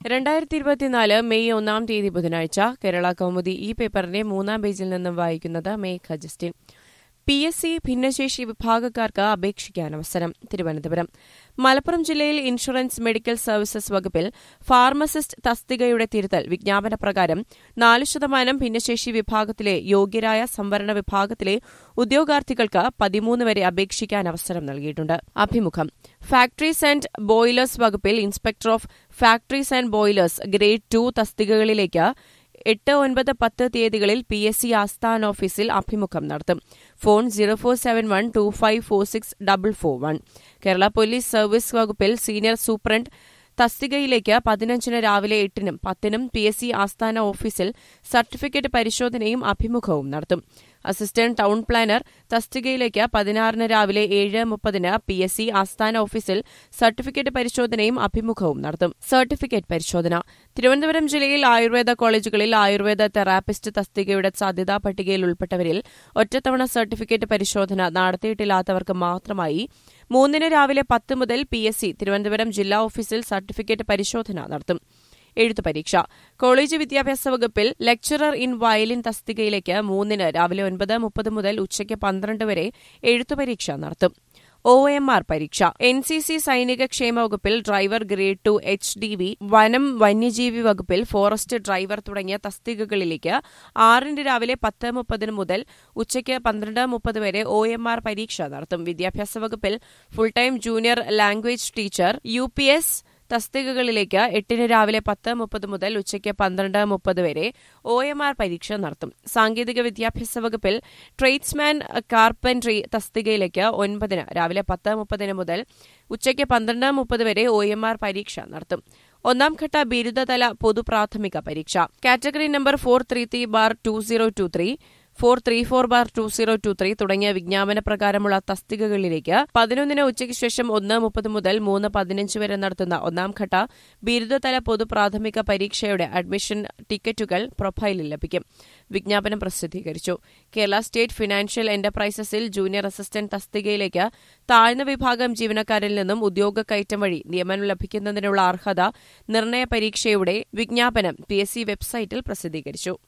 രണ്ടായിരത്തി ഇരുപത്തിനാല് മെയ് ഒന്നാം തീയതി ബുധനാഴ്ച കേരള കൗമുദി ഈ പേപ്പറിന്റെ മൂന്നാം പേജിൽ നിന്നും വായിക്കുന്നത് Megha Justin P S C ഭിന്നശേഷി വിഭാഗക്കാർക്ക് അപേക്ഷിക്കാൻ അവസരം തിരുവനന്തപുരം മലപ്പുറം ജില്ലയിൽ ഇൻഷുറൻസ് മെഡിക്കൽ സർവീസസ് വകുപ്പിൽ ഫാർമസിസ്റ്റ് തസ്തികയുടെ തിരുത്തൽ വിജ്ഞാപന പ്രകാരം നാല് ശതമാനം ഭിന്നശേഷി വിഭാഗത്തിലെ യോഗ്യരായ സംവരണ വിഭാഗത്തിലെ ഉദ്യോഗാർത്ഥികൾക്ക് പതിമൂന്ന് വരെ അപേക്ഷിക്കാൻ അവസരം നൽകിയിട്ടുണ്ട് അഭിമുഖം ഫാക്ടറീസ് ആൻഡ് ബോയിലേഴ്സ് വകുപ്പിൽ inspector of factories and boilers grade two തസ്തികകളിലേക്ക് എട്ട് ഒൻപത് പത്ത് തീയതികളിൽ പി എസ് സി ആസ്ഥാന ഓഫീസിൽ അഭിമുഖം നടത്തും phone zero four seven one two five four six double four one Kerala police service വകുപ്പിൽ സീനിയർ സൂപ്രണ്ട് തസ്തികയിലേക്ക് പതിനഞ്ചിന് രാവിലെ എട്ടിനും പത്തിനും പി എസ് സി ആസ്ഥാന ഓഫീസിൽ സർട്ടിഫിക്കറ്റ് പരിശോധനയും അഭിമുഖവും നടത്തും അസിസ്റ്റന്റ് ടൌൺ പ്ലാനർ തസ്തികയിലേക്ക് പതിനാറിന് രാവിലെ ഏഴ് മുപ്പതിന് പി എസ് സി ആസ്ഥാന ഓഫീസിൽ സർട്ടിഫിക്കറ്റ് പരിശോധനയും അഭിമുഖവും നടത്തും സർട്ടിഫിക്കറ്റ് പരിശോധന തിരുവനന്തപുരം ജില്ലയിൽ ആയുർവേദ കോളേജുകളിൽ ആയുർവേദ തെറാപ്പിസ്റ്റ് തസ്തികയുടെ സാധ്യതാ പട്ടികയിൽ ഉൾപ്പെട്ടവരിൽ ഒറ്റത്തവണ സർട്ടിഫിക്കറ്റ് പരിശോധന നടത്തിയിട്ടില്ലാത്തവർക്ക് മാത്രമായി മൂന്നിന് രാവിലെ പത്ത് മുതൽ പി എസ് സി തിരുവനന്തപുരം ജില്ലാ ഓഫീസിൽ സർട്ടിഫിക്കറ്റ് പരിശോധന നടത്തും എഴുത്തു പരീക്ഷ കോളേജ് വിദ്യാഭ്യാസ വകുപ്പിൽ ലെക്ചറർ ഇൻ വയലിൻ തസ്തികയിലേക്ക് മൂന്നിന് രാവിലെ ഒൻപത് മുപ്പത് മുതൽ ഉച്ചയ്ക്ക് പന്ത്രണ്ട് വരെ എഴുത്തു പരീക്ഷ നടത്തും ഒ എം ആർ പരീക്ഷ എൻ സി സി സൈനിക ക്ഷേമ വകുപ്പിൽ driver grade two H D V വനം വന്യജീവി വകുപ്പിൽ ഫോറസ്റ്റ് ഡ്രൈവർ തുടങ്ങിയ തസ്തികകളിലേക്ക് ആറിന് രാവിലെ പത്ത് മുപ്പതിന് മുതൽ ഉച്ചയ്ക്ക് പന്ത്രണ്ട് മുപ്പത് വരെ ഒ എം ആർ പരീക്ഷ നടത്തും വിദ്യാഭ്യാസ വകുപ്പിൽ full time junior language teacher U P S തസ്തികകളിലേക്ക് എട്ടിന് രാവിലെ പത്ത് മുപ്പത് മുതൽ ഉച്ചയ്ക്ക് പന്ത്രണ്ട് മുപ്പത് വരെ ഒ എം ആർ പരീക്ഷ നടത്തും സാങ്കേതിക വിദ്യാഭ്യാസ വകുപ്പിൽ ട്രേഡ്സ്മാൻ കാർപ്പൻട്രി തസ്തികയിലേക്ക് ഒൻപതിന് രാവിലെ പത്ത് മുപ്പതിന് മുതൽ ഉച്ചയ്ക്ക് പന്ത്രണ്ട് മുപ്പത് വരെ ഒ എം ആർ പരീക്ഷ നടത്തും ഒന്നാം ഘട്ട ബിരുദതല പൊതുപ്രാഥമിക പരീക്ഷ category number four three three bar two zero two three four three four bar two zero two three തുടങ്ങിയ വിജ്ഞാപന പ്രകാരമുള്ള തസ്തികകളിലേക്ക് പതിനൊന്നിന് ഉച്ചയ്ക്ക് ശേഷം ഒന്ന് മുപ്പത് മുതൽ മൂന്ന് പതിനഞ്ച് വരെ നടത്തുന്ന ഒന്നാം ഘട്ട ബിരുദതല പൊതുപ്രാഥമിക പരീക്ഷയുടെ അഡ്മിഷൻ ടിക്കറ്റുകൾ പ്രൊഫൈലിൽ ലഭിക്കും വിജ്ഞാപനം പ്രസിദ്ധീകരിച്ചു കേരള സ്റ്റേറ്റ് ഫിനാൻഷ്യൽ എന്റർപ്രൈസസിൽ ജൂനിയർ അസിസ്റ്റന്റ് തസ്തികയിലേക്ക് താഴ്ന്ന വിഭാഗം ജീവനക്കാരിൽ നിന്നും ഉദ്യോഗ കയറ്റം വഴി നിയമനം ലഭിക്കുന്നതിനുള്ള അർഹത നിർണയ പരീക്ഷയുടെ വിജ്ഞാപനം പി വെബ്സൈറ്റിൽ പ്രസിദ്ധീകരിച്ചു